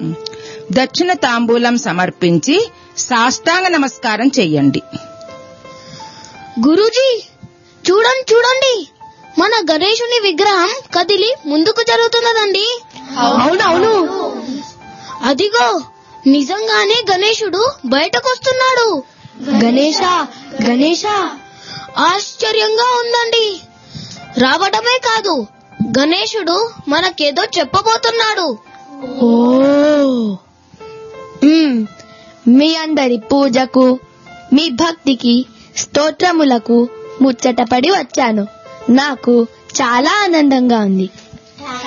దక్షిణ తాంబూలం సమర్పించి సాష్టాంగ నమస్కారం చెయ్యండి గురూజీ చూడండి చూడండి మన గణేశుని విగ్రహం కదిలి ముందుకు జరుగుతున్నదండి అవునవును అదిగో నిజంగానే గణేశుడు బయటకొస్తున్నాడు గణేశ గణేశ ఆశ్చర్యంగా ఉందండి రావడమే కాదు గణేశుడు మనకేదో చెప్పబోతున్నాడు ఓ మ్మ్. మీ అందరి పూజకు మీ భక్తికి స్తోత్రములకు ముచ్చటపడి వచ్చాను నాకు చాలా ఆనందంగా ఉంది